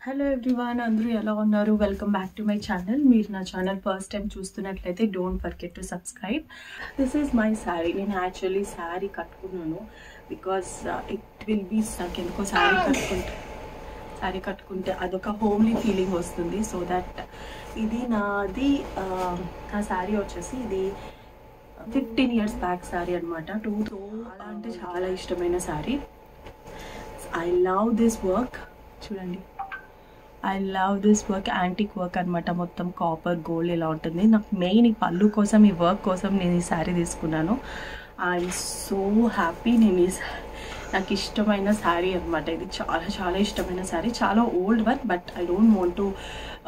Hello everyone అందరూ ఎలా ఉన్నారు welcome back to my channel మీరు నా ఛానల్ ఫస్ట్ టైం చూస్తున్నట్లయితే don't forget to subscribe this is my sari నేను యాక్చువల్లీ శారీ కట్టుకున్నాను బికాస్ ఇట్ విల్ బీ నాకు ఎందుకో శారీ కట్టుకుంటే శారీ కట్టుకుంటే అదొక హోమ్లీ ఫీలింగ్ వస్తుంది సో దట్ ఇది నాది ఆ, నా శారీ వచ్చేసి ఇది ఫిఫ్టీన్ ఇయర్స్ బ్యాక్ శారీ అనమాట టూ టూ అలా అంటే చాలా ఇష్టమైన sari I love this work చూడండి I love this work antique work అనమాట మొత్తం కాపర్ గోల్డ్ ఇలా ఉంటుంది నాకు మెయిన్ ఈ పళ్ళు కోసం ఈ వర్క్ కోసం నేను ఈ శారీ తీసుకున్నాను ఐఎమ్ సో హ్యాపీ నేను ఈ సా- నాకు ఇష్టమైన శారీ అనమాట ఇది చాలా చాలా ఇష్టమైన శారీ చాలా old work but I don't want to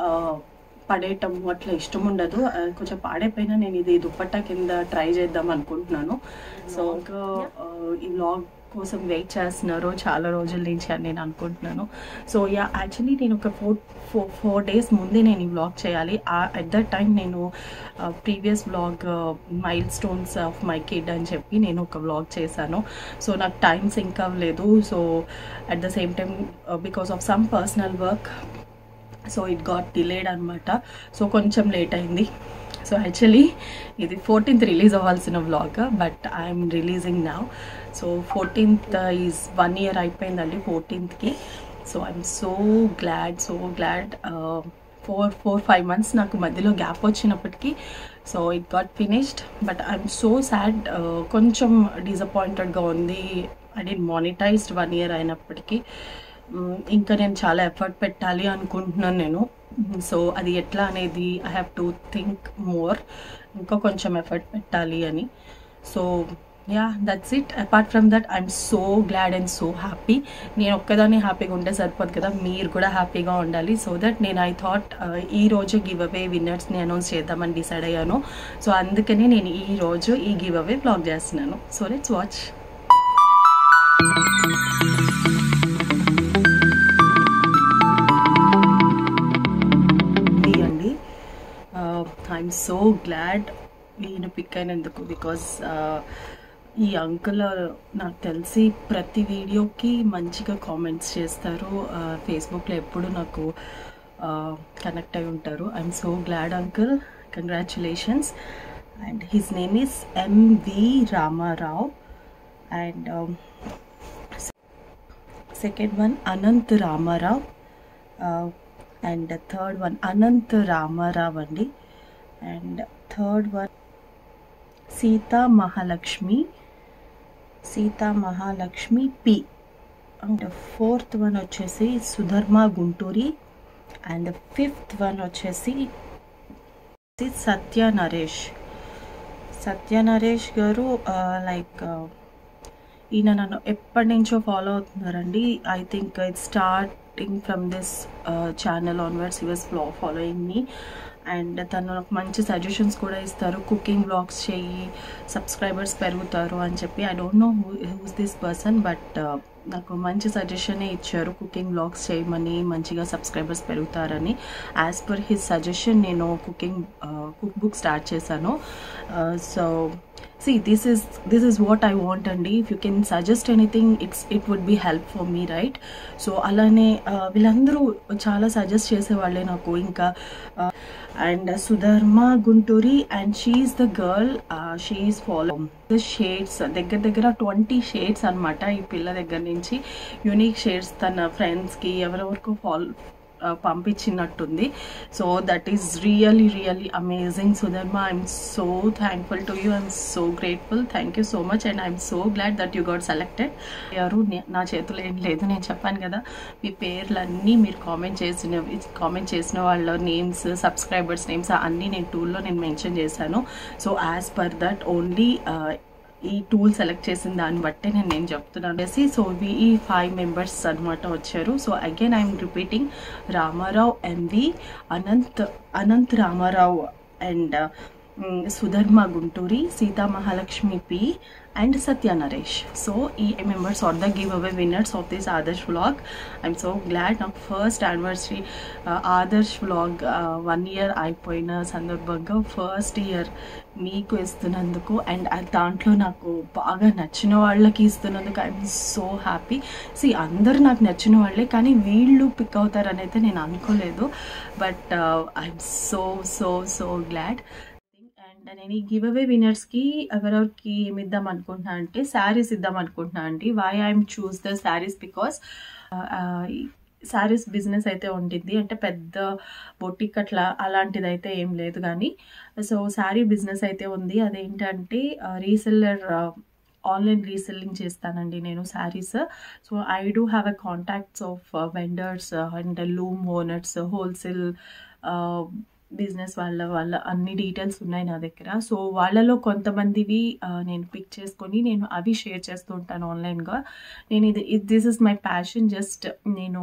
పడేయటం అట్లా ఇష్టం ఉండదు ఆ, కొంచెం పాడైపోయినా నేను ఇది దుప్పట్టా కింద ట్రై చేద్దాం అనుకుంటున్నాను సో ఇంకా ఆ, ఈ వ్లాగ్ కోసం వెయిట్ చేస్తున్నారు చాలా రోజుల నుంచి అని నేను అనుకుంటున్నాను సో యా యాక్చువల్లీ నేను ఒక ఫోర్ ఫోర్ ఫోర్ డేస్ ముందే నేను ఈ వ్లాగ్ చేయాలి అట్ దట్ టైం నేను previous vlog milestones of my kid అని చెప్పి నేను ఒక వ్లాగ్ చేశాను సో నాకు టైం సింక్ అవ్వలేదు so at the same time because of some personal work so it got delayed అనమాట సో కొంచెం లేట్ అయింది సో యాక్చువల్లీ ఇది ఫోర్టీన్త్ రిలీజ్ అవ్వాల్సిన vlog but I'm releasing now so fourteenth is one year అయిపోయిందండి ఫోర్టీన్త్కి so I'm so glad so glad four four five months నాకు మధ్యలో gap వచ్చినప్పటికీ so it got finished but I'm so sad కొంచెం డిసప్పాయింటెడ్గా ఉంది I demonetized one year అయినప్పటికీ మ్, ఇంకా నేను చాలా ఎఫర్ట్ పెట్టాలి అనుకుంటున్నాను నేను సో అది ఎట్లా అనేది I have to think more ఇంకా కొంచెం ఎఫర్ట్ పెట్టాలి అని so yeah that's it apart from that I'm so glad and so happy నేను ఒక్కదాన్ని హ్యాపీగా ఉంటే సరిపోదు కదా మీరు కూడా హ్యాపీగా ఉండాలి సో దట్ నేను ఐ థాట్ ఈ రోజు గివ్ అవే విన్నర్స్ని అనౌన్స్ చేద్దామని డిసైడ్ అయ్యాను సో అందుకని నేను ఈ రోజు ఈ గివ్ అవే బ్లాగ్ చేస్తున్నాను సో లెట్స్ వాచ్ ఇది అండి ఐఎమ్ సో గ్లాడ్ ఈయన పిక్ అయినందుకు బికాస్ ఈ అంకుల్ నాకు తెలిసి ప్రతి వీడియోకి మంచిగా కామెంట్స్ చేస్తారు ఫేస్బుక్లో ఎప్పుడు నాకు కనెక్ట్ అయి ఉంటారు I'm so glad uncle congratulations and his name is MV Ramarao and second one Anant Ramarao and third one Anant Ramarao అండి and third one Sita Mahalakshmi Sita Mahalakshmi P and fourth one వచ్చేసి Sudharma Gunturi and fifth one వచ్చేసి సత్య నరేష్ సత్య నరేష్ గారు లైక్ ఈయన నన్ను ఎప్పటి నుంచో ఫాలో అవుతున్నారండి I think it starting from this channel onwards yours blog following me and తను నాకు మంచి సజెషన్స్ కూడా ఇస్తారు కుకింగ్ బ్లాగ్స్ చెయ్యి సబ్స్క్రైబర్స్ పెరుగుతారు అని చెప్పి I don't know who's this person but నాకు మంచి సజెషనే ఇచ్చారు కుకింగ్ బ్లాగ్స్ చేయమని మంచిగా సబ్స్క్రైబర్స్ పెరుగుతారని యాజ్ పర్ హిస్ సజెషన్ నేను కుకింగ్ కుక్ బుక్ స్టార్ట్ చేశాను so see this is this is what i want అండి if you can suggest anything it's it would be help for me right so అలానే uh, వీళ్ళందరూ చాలా suggest చేసేవాళ్ళే నాకు ఇంకా and Sudharma Gunturi and she is the girl she is follow the shades దగ్గర దగ్గర twenty shades అనమాట ఈ పిల్ల దగ్గర నుంచి యూనిక్ షేడ్స్ తన ఫ్రెండ్స్కి ఎవరెవరికో ఫాలో పంపించినట్టుంది so that is really really amazing Sudharma I'm so thankful to you I'm so grateful thank you so much and I'm so glad that you got selected ఎవరు నే- నా చేతిలో ఏం లేదు నేను చెప్పాను కదా మీ పేర్లన్నీ మీరు కామెంట్ చేసిన కామెంట్ చేసిన వాళ్ళ నేమ్స్ సబ్స్క్రైబర్స్ నేమ్స్ అన్నీ నేను టూల్లో నేను మెన్షన్ చేశాను so as per that only ఈ టూల్ సెలెక్ట్ చేసిన దాన్ని బట్టే నేను నేను చెప్తున్నాను అనేసి సో ఈ ఫైవ్ మెంబర్స్ అనమాట వచ్చారు so again I'm repeating Ramarao MV Anant Anant Ramarao and Sudharma Gunturi Sita Mahalakshmi P and Satya Naresh. So, ఈ members are the giveaway winners of this Adarsh vlog. I'm so glad నా first anniversary Adarsh vlog one year అయిపోయిన సందర్భంగా first year మీకు ఇస్తున్నందుకు and దాంట్లో నాకు బాగా నచ్చిన వాళ్ళకి ఇస్తున్నందుకు ఐఎమ్ సో హ్యాపీ సి అందరూ నాకు నచ్చిన వాళ్ళే కానీ వీళ్ళు పిక్ అవుతారని అయితే నేను అనుకోలేదు but I'm so so so glad and నేను ఈ గివ్ అవే విన్నర్స్కి ఎవరెవరికి ఏమి ఇద్దాం అనుకుంటున్నా అంటే శారీస్ ఇద్దాం అనుకుంటున్నా అండి why I'm choose the saris because saris business అయితే ఉంటుంది అంటే పెద్ద బొటిక్ అట్లా అలాంటిది అయితే ఏం లేదు కానీ సో శారీ బిజినెస్ అయితే ఉంది అదేంటంటే రీసెల్లర్ ఆన్లైన్ రీసెల్లింగ్ చేస్తానండి నేను saris so I do have a contacts of vendors and loom owners wholesale business వాళ్ళ వాళ్ళ అన్ని డీటెయిల్స్ ఉన్నాయి నా దగ్గర సో వాళ్ళలో కొంతమందివి నేను పిక్ చేసుకొని నేను అవి షేర్ చేస్తూ ఉంటాను ఆన్లైన్గా నేను ఇది this is my passion just నేను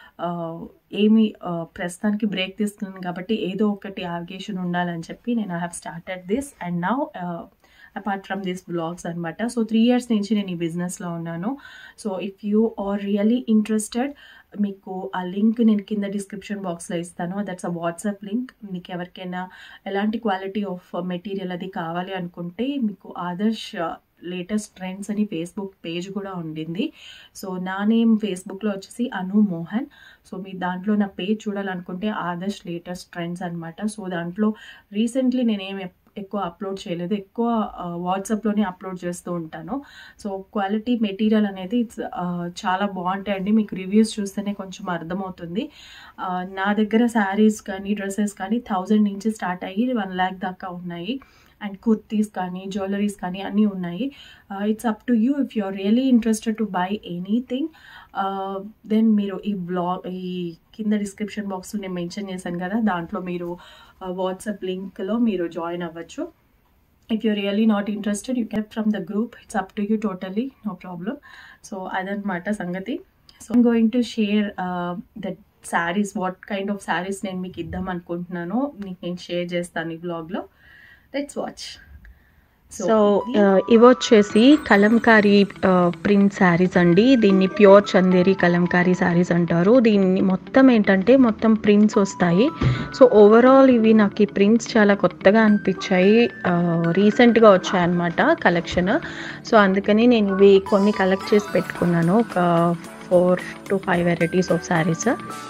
ఏమి ప్రస్తుతానికి బ్రేక్ తీసుకున్నాను కాబట్టి ఏదో ఒకటి ఆవిగేషన్ ఉండాలని చెప్పి నేను I have started this and now apart from this blogs అనమాట సో త్రీ ఇయర్స్ నుంచి నేను ఈ బిజినెస్లో ఉన్నాను so if you are really interested మీకు ఆ లింక్ నేను కింద డిస్క్రిప్షన్ బాక్స్లో ఇస్తాను దట్స్ అ వాట్సాప్ లింక్ మీకు ఎవరికైనా ఎలాంటి క్వాలిటీ ఆఫ్ మెటీరియల్ అది కావాలి అనుకుంటే మీకు ఆదర్శ్ లేటెస్ట్ ట్రెండ్స్ అని ఫేస్బుక్ పేజ్ కూడా ఉండింది సో నా నేమ్ ఫేస్బుక్లో వచ్చేసి అను మోహన్ సో మీ దాంట్లో నా పేజ్ చూడాలనుకుంటే ఆదర్శ్ లేటెస్ట్ ట్రెండ్స్ అనమాట సో దాంట్లో రీసెంట్లీ నేనేం ఎక్కువ అప్లోడ్ చేయలేదు ఎక్కువ వాట్సాప్లోనే అప్లోడ్ చేస్తూ ఉంటాను సో క్వాలిటీ మెటీరియల్ అనేది ఇట్స్ చాలా బాగుంటాయండి మీకు రివ్యూస్ చూస్తేనే కొంచెం అర్థమవుతుంది నా దగ్గర శారీస్ కానీ డ్రెస్సెస్ కానీ థౌజండ్ నుంచి స్టార్ట్ అయ్యి వన్ ల్యాక్ దాకా ఉన్నాయి అండ్ కుర్తీస్ కానీ జ్యువెలరీస్ కానీ అన్నీ ఉన్నాయి it's up to you if you are really interested to buy anything then మీరు ఈ బ్లాగ్ ఈ కింద డిస్క్రిప్షన్ బాక్స్లో నేను మెన్షన్ చేశాను కదా దాంట్లో మీరు వాట్సాప్ లింక్లో మీరు జాయిన్ అవ్వచ్చు if you really not interested you keep from the group it's up to you totally no problem so అదనమాట సంగతి so I'm going to share that saris what kind of saris నేను మీకు ఇద్దాం అనుకుంటున్నానో మీకు నేను షేర్ చేస్తాను ఈ బ్లాగ్లో లెట్స్ వాచ్ సో ఇవి వచ్చేసి కలంకారీ ప్రింట్ శారీస్ అండి దీన్ని ప్యూర్ చందేరి కలంకారీ శారీస్ అంటారు దీన్ని మొత్తం ఏంటంటే మొత్తం ప్రింట్స్ వస్తాయి సో ఓవరాల్ ఇవి నాకు ఈ ప్రింట్స్ చాలా కొత్తగా అనిపించాయి రీసెంట్గా వచ్చాయన్నమాట కలెక్షన్ సో అందుకని నేను ఇవి కొన్ని కలెక్ట్ చేసి పెట్టుకున్నాను ఒక four to five varieties of saris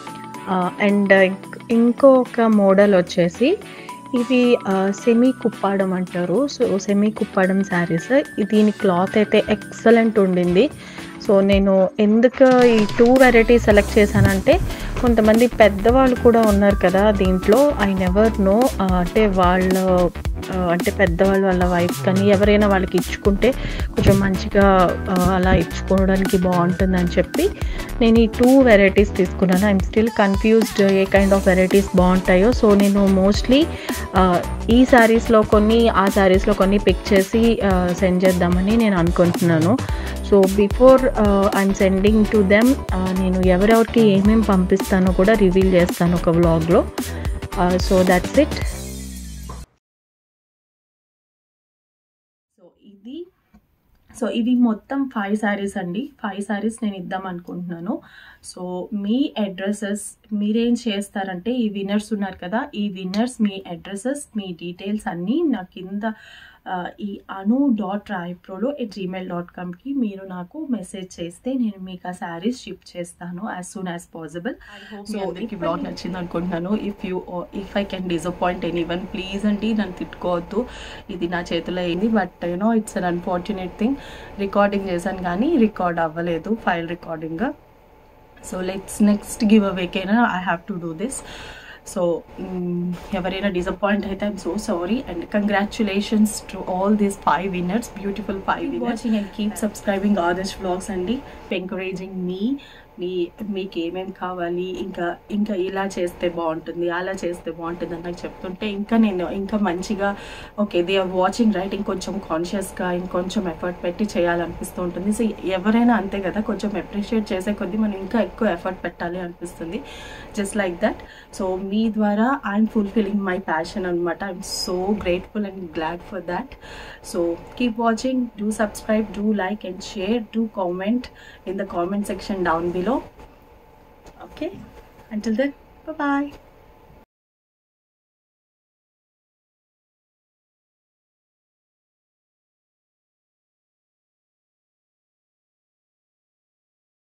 and ఇంకొక మోడల్ వచ్చేసి ఇవి సెమీ కుప్పాడం అంటారు సో సెమీ కుప్పాడం శారీస్ దీని క్లాత్ అయితే ఎక్సలెంట్ ఉండింది సో నేను ఎందుకు ఈ టూ వెరైటీ సెలెక్ట్ చేశానంటే కొంతమంది పెద్దవాళ్ళు కూడా ఉన్నారు కదా దీంట్లో ఐ నెవర్ నో అంటే వాళ్ళ అంటే పెద్దవాళ్ళు వాళ్ళ వైఫ్ కానీ ఎవరైనా వాళ్ళకి ఇచ్చుకుంటే కొంచెం మంచిగా అలా ఇచ్చుకోవడానికి బాగుంటుందని చెప్పి నేను ఈ టూ వెరైటీస్ తీసుకున్నాను ఐఎమ్ స్టిల్ కన్ఫ్యూజ్డ్ ఏ కైండ్ ఆఫ్ వెరైటీస్ బాగుంటాయో సో నేను మోస్ట్లీ ఈ శారీస్లో కొన్ని ఆ శారీస్లో కొన్ని పిక్ చేసి సెండ్ చేద్దామని నేను అనుకుంటున్నాను so before I'm sending to them నేను ఎవరెవరికి ఏమేమి పంపిస్తానో కూడా రివీల్ చేస్తాను ఒక వ్లాగ్లో సో దట్స్ ఇట్ సో ఇది సో ఇవి మొత్తం ఫైవ్ శారీస్ అండి ఫైవ్ శారీస్ నేను ఇద్దాం అనుకుంటున్నాను సో మీ అడ్రసెస్ మీరేం చేస్తారంటే ఈ విన్నర్స్ ఉన్నారు కదా ఈ విన్నర్స్ మీ అడ్రసెస్ మీ డీటెయిల్స్ అన్నీ నా కింద ఈ Anu dot Rayaprolu at Gmail dot కామ్కి మీరు నాకు మెసేజ్ చేస్తే నేను మీకు ఆ శారీస్ షిప్ చేస్తాను as soon as possible so ఈ బ్లాగ్ నచ్చింది అనుకుంటున్నాను if you if I can disappoint any one please అండి నన్ను తిట్టుకోవద్దు ఇది నా చేతిలో అయింది but you know it's an unfortunate thing recording చేశాను కానీ రికార్డ్ అవ్వలేదు file recording so let's next give అవేకైనా I have to do this so ఎవరైనా డిసప్పాయింట్ అయితే I'm so sorry and congratulations to all these five winners beautiful five winners and keep subscribing Adarsh vlogs అండి encouraging మీ మీ మీకు ఏమేమి కావాలి ఇంకా ఇంకా ఇలా చేస్తే బాగుంటుంది అలా చేస్తే బాగుంటుంది అని నాకు చెప్తుంటే ఇంకా నేను ఇంకా మంచిగా okay they are watching right ఇంకొంచెం కాన్షియస్గా ఇంకొంచెం ఎఫర్ట్ పెట్టి చేయాలనిపిస్తూ ఉంటుంది సో ఎవరైనా అంతే కదా కొంచెం అప్రిషియేట్ చేసే కొద్దీ మనం ఇంకా ఎక్కువ ఎఫర్ట్ పెట్టాలి అనిపిస్తుంది జస్ట్ లైక్ దట్ సో మీ ద్వారా ఐఎమ్ ఫుల్ఫిల్లింగ్ మై ప్యాషన్ అనమాట I'm so grateful and glad for that so keep watching do subscribe do like and share do comment in the comment section down below okay until then bye bye